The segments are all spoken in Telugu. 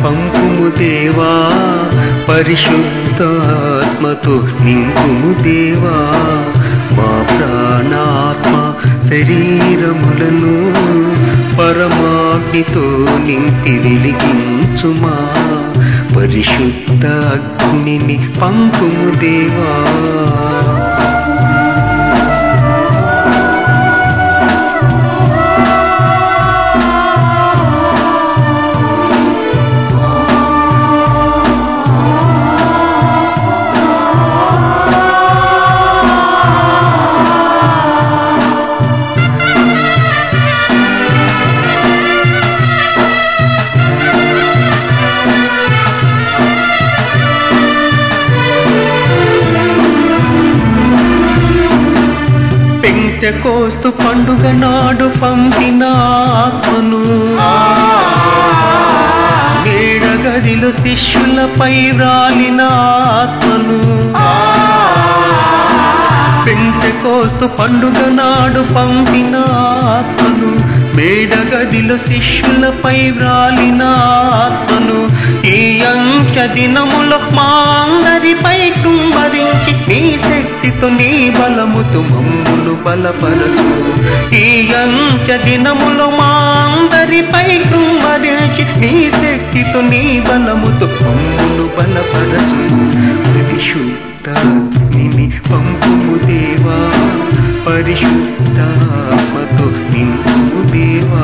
పంపుము దేవా పరిశుద్ధాత్మతో నింపుము దేవా మా ప్రాణాత్మ శరీరములను పరమాగ్నితో నింపి వెలిగించుమా పరిశుద్ధ అగ్నిని పంపుము దేవా పెంచెకోస్తు పండుగ నాడు పంపిన ఆత్మను మేడ గదిలో శిష్యులపై రాలిన ఆత్మను పెంచెకోస్తు పండుగ నాడు పంపిన ఆత్మను మేడ గదిలో శిష్యులపై వ్రాలిన ఆత్మను ఈ అంచ దినములో మా అందరిపై కుమ్మరించి నీ శక్తితో నీ బలముతో మమ్మును బలపరచు ఈ అంచ దినములో మా అందరిపై కుమ్మరించి నీ శక్తితో నీ బలముతో మమ్మును బలపరచు పరిశుద్ధ నిని పంపుము దేవా పరిశుద్ధాత్మతో నింపుము దేవా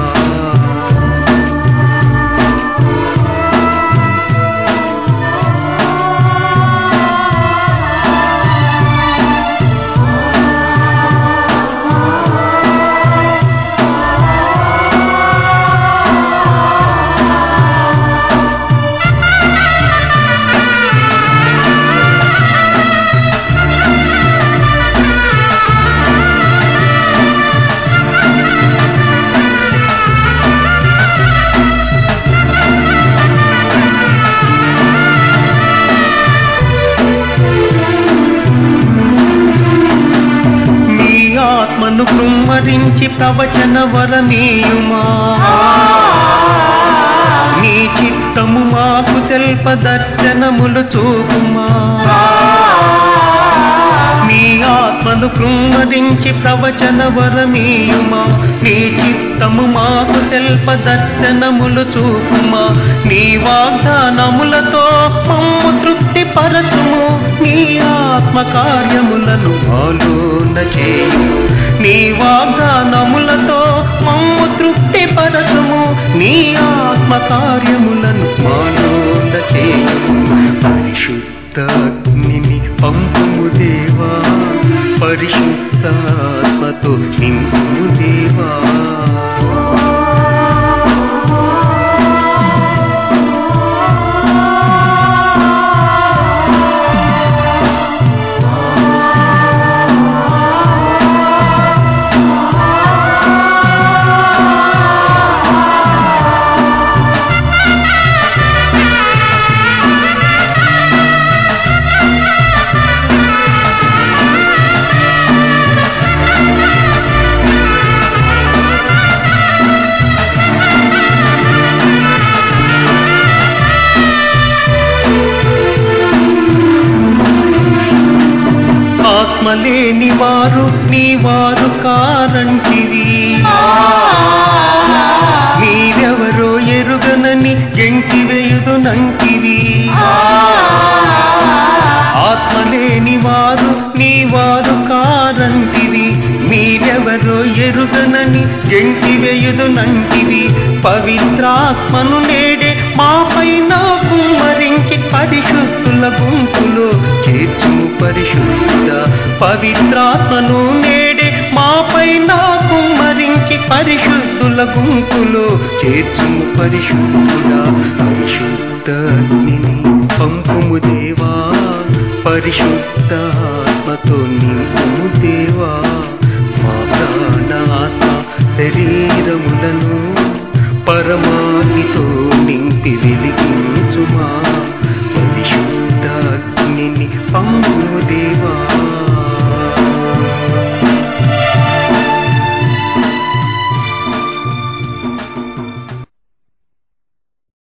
నీ ఆత్మను కృమ్మరించి ప్రవచన వరమీయుమా నీ చిత్తము మాకు తెల్ప దర్శనములు చూపుమా నీ ఆత్మను కృమ్మరించి ప్రవచన వరమీయుమా నీ చిత్తము మాకు తెల్ప దర్శనములు చూపుమా నీ వాగ్దానములతో మమ్ము తృప్తి పరచుము నీ ఆత్మ కార్యములను ఆలోన చేయుము నీ వాగ్దానములతో మమ్ము తృప్తి పరచుము నీ ఆత్మ కార్యములను ఆలోన చేయుము పరిశుద్ధ అగ్నిని పంపుము దేవా పరిశుద్ధాత్మతో నింపుము దేవా ఆత్మలేని వారు నీ వారు కారంటివి మీరెవరో ఎరుగనని గెంటి వేయుదునంటివి ఆత్మలేని వారు నీ వారు కారంటివి మీరెవరో ఎరుగనని గెంటి వేయుదునంటివి పవిత్రాత్మను నేడే మాపైన కుమ్మరించి పరిశుద్ధుల గుంపులో చేర్చుము పరిశుద్ధ పవిత్రాత్మను నేడే మాపైన కుమ్మరించి పరిశుద్ధుల గుంపులో చేర్చుము పరిశుద్ధుడా పరిశుద్ధ అగ్నిని పంపుము దేవా పరిశుద్ధాత్మతో నింపుము దేవా మా ప్రాణాత్మ శరీరములను పరమాత్మితో నింపి వెలిగి